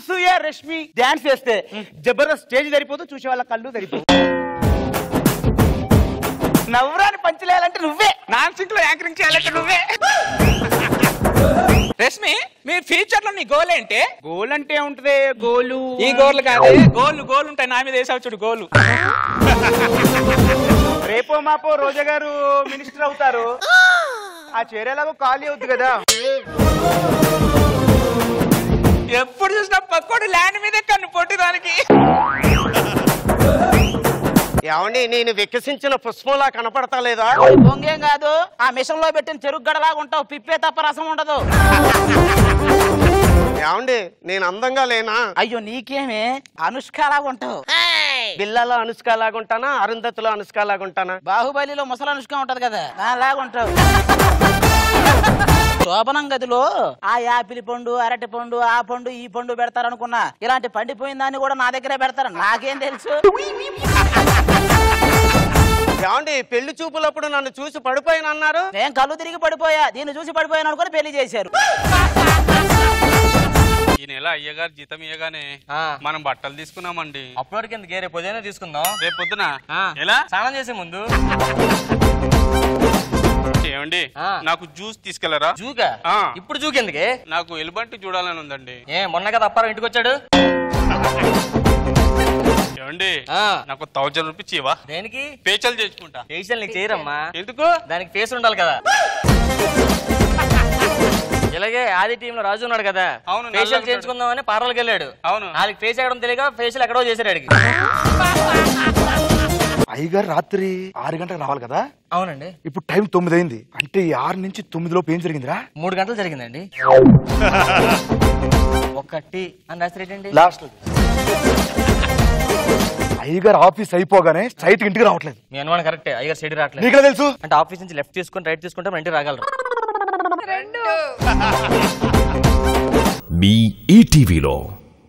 Anasuya Rashmi dance చేస్తే Jabardasth stage సరిపోదు చూసే వాళ్ళ కళ్ళు సరిపోదు నవ్వురాని పంచలేయాలంటే నువ్వే నాన్ సింక్ లో యాంకరింగ్ చేయాలంటే నువ్వే రష్మి మీ ఫ్యూచర్ లో నీ గోల్ ఏంటి గోల్ అంటే ఉంటది గోలు ఈ గోర్లు కాదు గోల్ గోల్ ఉంటాయి నా మీద వేసావు చూడు గోలు రేపో మాపో రోజా గారు మినిస్టర్ అవుతారు ఆ చేరేలాగో ఖాళీ అవుద్ది కదా ఎప్పుడు చూసినా పక్కోడు ల్యాండ్ మీదే కన్ను పొట్టి దానికి ఏమండి నేను వికసించిన పుష్పంలా కనపడతా లేదా దొంగేం కాదు ఆ మిషన్ లో పెట్టిన చెరుకు గడలాగా ఉంటావు పిప్పే తప్ప రసం ఉండదు ఏమండి నేను అందంగా లేనా అయ్యో నీకేమే అనుష్క లాగా ఉంటావు బిల్లాలో అనుష్క లాగుంటానా అరుంధతిలో అనుష్క లాగుంటానా బాహుబలిలో ముసలి అనుష్క ఉంటది కదా దానిలాగా ఉంటావు శోభనం గదిలో ఆ యాపిల్ పండు అరటి పండు ఆ పండు ఈ పండు పెడతారు అనుకున్నా ఇలాంటి పండిపోయిన దాన్ని కూడా నా దగ్గరే పెడతారు నాకేం తెలుసు ఏమండి పెళ్లి చూపులప్పుడు నన్ను చూసి పడిపోయినన్నారు నేను కళ్ళు తిరిగి పడిపోయా దీన్ని చూసి పడిపోయాను అనుకుని పెళ్లి చేశారు ఈ నెల అయ్యగారు జీతం ఇయ్యగానే మనం బట్టలు తీసుకున్నామండి అప్పటికి ఎందుకు రేపు ఉదయం తీసుకుందాం రేపు పొద్దున ఆ. ఎలా స్నానం చేసే ముందు ఏమండి ఆ. నాకు జ్యూస్ తీసుకెళ్లరా జూకా ఆ. ఇప్పుడు జూకి ఎందుకే నాకు ఎలుబంటి చూడాలని ఉందండి ఏ మొన్న కదా అప్పారం ఇంటికి వచ్చాడు ఏమండి ఆ. నాకు థౌజండ్ రూపీస్ ఇవ్వా దేనికి పేచలు చేసుకుంటా ఫేషియల్ నీకు చేయరమ్మా ఎందుకు దానికి ఫేస్ ఉండాలి కదా ఇలాగే ఆది టీమ్ లో రాజు ఉన్నాడు కదా అవును, నల్లగా ఫేషియల్ ఉంటాడు. చేయించుకుందామని పార్లర్కి వెళ్ళాడు అవును. నాలుగు ఫేస్ ఎక్కడం తెలియక ఫేషియల్ ఎక్కడో చేశాడు అడిగి అయ్యగారు రాత్రి ఆరు గంటలకు రావాలి కదా అవునండి ఇప్పుడు టైం తొమ్మిది అయింది అంటే ఈ ఆరు నుంచి తొమ్మిది లోపు ఏం జరిగిందిరా మూడు గంటలు జరిగిందండి ఒకటి అని రాసిరేటండి లాస్ట్ అయ్యగారు ఆఫీస్ అయిపోగానే స్ట్రైట్ ఇంటికి రావట్లేదు మీ అనుమానం కరెక్టే అయ్యారు సైడ్ రావట్లేదు నీకు తెలుసు అంటే ఆఫీస్ నుంచి లెఫ్ట్ తీసుకుని రైట్ తీసుకుంటే మన ఇంటికి రాగలరు మీ ఈటీవీలో